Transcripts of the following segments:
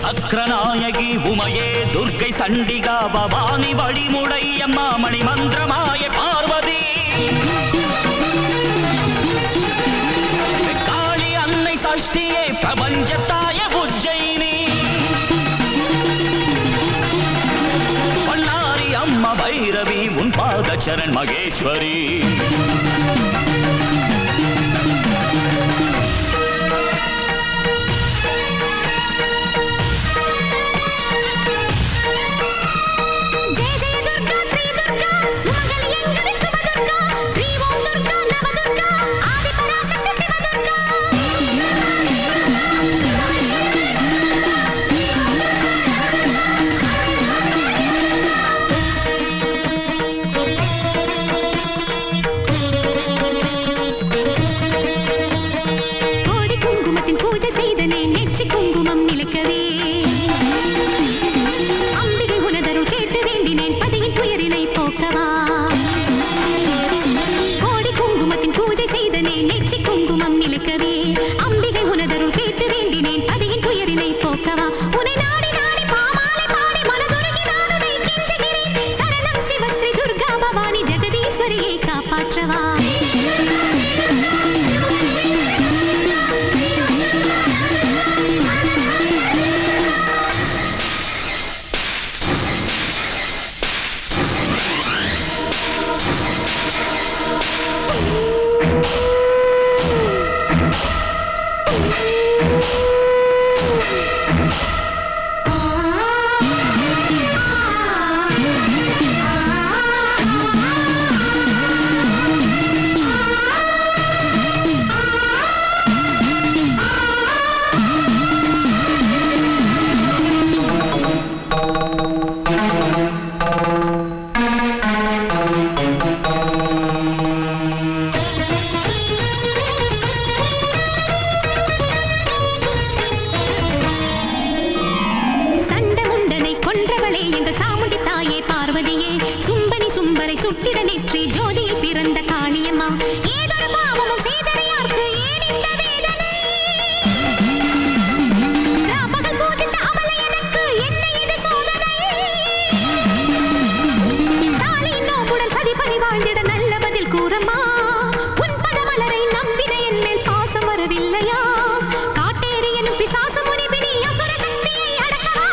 சக்கரநாயகி உமையே துர்க்கை சண்டிகா பவானி வழிமுடை அம்மா மணி மந்திரமாய பார்வதி காளி அன்னை சஷ்டியே பிரபஞ்சத்தாய உஜ்ஜயினி பல்லாரி அம்மா பைரவி உன் பாத சரண் மகேஸ்வரி ஜெய ஜெய துர்கா ஸ்ரீ துர்கா சுமங்கலி எங்களின் சுபதுர்கா ஸ்ரீ ஓம் துர்கா நவதுர்கா ஆதி பராசக்தி சிவதுர்கா கோடி குங்குமத்தின் பூஜை செய்தனே நெற்றி குங்குமம் நிலைக்கவே அம்பிகை உனதருள் கேட்டு வேண்டினேன் பதியின் துயரினை போக்கவா கோடி குங்குமத்தின் பூஜை செய்தனே நெற்றி குங்குமம் நிலைக்கவே அம்பிகை உனதருள் கேட்டு வேண்டினேன் பதியின் துயரினை போக்கவா உனை நாடி நாடி பாமாலை பாடி மனதுருகி நான் உன்னை கெஞ்சுகிறேன் சரணம் சிவஸ்ரீ துர்கா பவானி ஜெகதீஸ்வரியை காப்பாற்றவா சண்ட முண்டனை கொன்றவளே எங்கள் சாமுண்டி தாயே பார்வதியே சும்பனி சும்பரை சுட்டிட நெற்றி ஜோதியில் பிறந்த காளியம்மா ஏதொரு பாவமும் செய்தறியார்க்கு ஏன் இந்த வேதனை ராபகல் பூஜித்த அவளை எனக்கு என்ன இது சோதனை தாலியின் நோக்குடன் சதிபதி வாழ்ந்திட நல்ல பதில் கூறம்மா உன் பதமலரை நம்பின என் மேல் பாசம் வரவில்லையா காட்டேரி எனும் பிசாசு முனிபினி அசுர சக்தியை அடக்கவா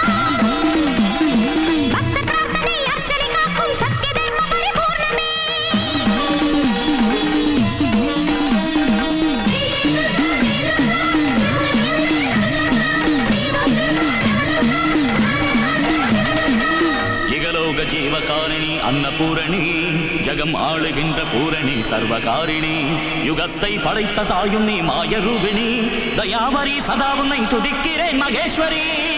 பக்த பிரார்த்தனை அர்ச்சனை காக்கும் சத்திய தர்ம பரிபூர்ணமே இகலோக ஜீவகாரிணி அன்னபூரணி ஜகம் ஆளுகின்ற பூரணி சர்வகாரிணி யுகத்தை படைத்த தாயும் நீ மாயரூபிணி தயாவரி சதா உன்னை துதிக்கிறேன் மகேஸ்வரி